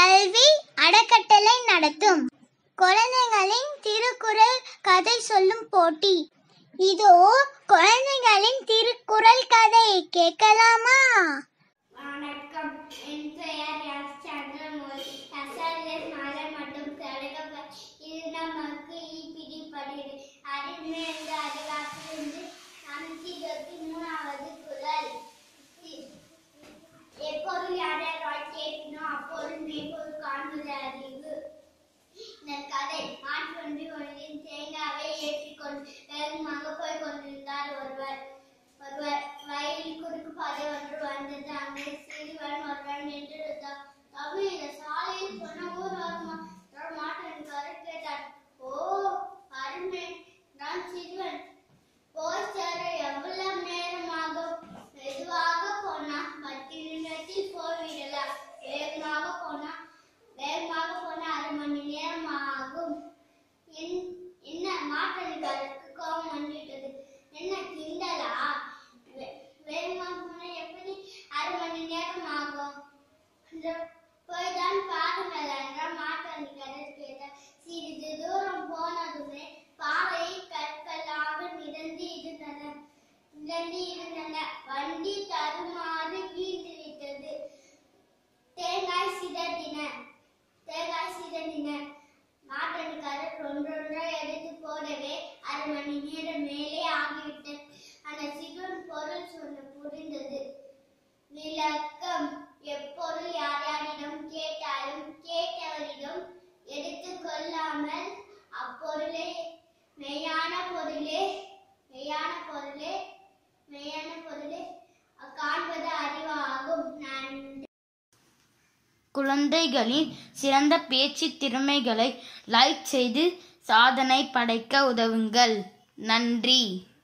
கல்வி அறக்கட்டளை நடத்தும் குழந்தைகளின் திருக்குறள் கதை சொல்லும் போட்டி இதோ குழந்தைகளின் திருக்குறள் கதை கேட்கலாமா வணக்கம் என் பெயர் எஸ் சந்திரமொழி எஸ்ஆர்எஸ் மலை மற்றும் தடுக்க இது நமக்கு ஈபிடி படிடு அறிவிலிருந்து அறிவாக்கிலிருந்து நூற்றி இருபத்தி மூணாவது குரல் எப்பொருள் யாரால் கேட்கணும் அப்பொருள் மெய்ப்பொருள் காண்பது அறிவு இந்த கதை மாற்றொன்றி ஒன்றின் தேங்காவை ஏற்றிக்கொண்டு வேகமாக போய் கொண்டிருந்தார் ஒருவர் ஒருவர் வயலில் குறுக்கு பாதை ஒன்று வந்தது அங்கே சிறுவன் ஒருவன் நின்றிருந்தான் தம்பி இந்த சாலையில் போன ஊர் வருமா மாட்டேன் கேட்டார் ஓ அருமை நான் சிறுவன் போய் சேர எவ்வளவு நேரம் ஆகும் மெதுவாக போனா பத்து நிமிடத்தில் போய்விடலாம் வேகமாக போனா வேகமாக போனா அரை மணி நேரம் ஆகும் என்- என்ன மாற்றணிக்காரருக்கு கோபம் வந்துவிட்டது என்ன கிண்டலா வே- வேகமாக போனா எப்படி அரை மணி நேரம் ஆகும் இந்த போய் தான் பாருங்கள் என்றால் மாற்றணிக்காரர் கேட்டார் சிறிது தூரம் போனதுமே பாறை கற்களாக நிரம்பி இருந்தன நிரம்பி இருந்தன வண்டி தருமாறு வீழ்ந்து விட்டது தேங்காய் சிதறின தேங்காய் சிதறின மாற்றணிக்காரர் ஒன்றொன்றா எடுத்து போடவே அரை மணி நேரம் மேலே ஆகிவிட்டது அந்த சிவன் பொருள் சொன்ன புரிந்தது விளக்கம் எப்பொருள் யார் யாரிடம் கேட்டாலும் கேட்டவரிடம் எடுத்துக் கொள்ளாமல் அப்பொருளே மெய்யான பொருளே மெய்யான பொருளே மெய்யான பொருளே காண்பது அறிவாகும் நன்றி குழந்தைகளின் சிறந்த பேச்சு திறமைகளை லைக் செய்து சாதனை படைக்க உதவுங்கள் நன்றி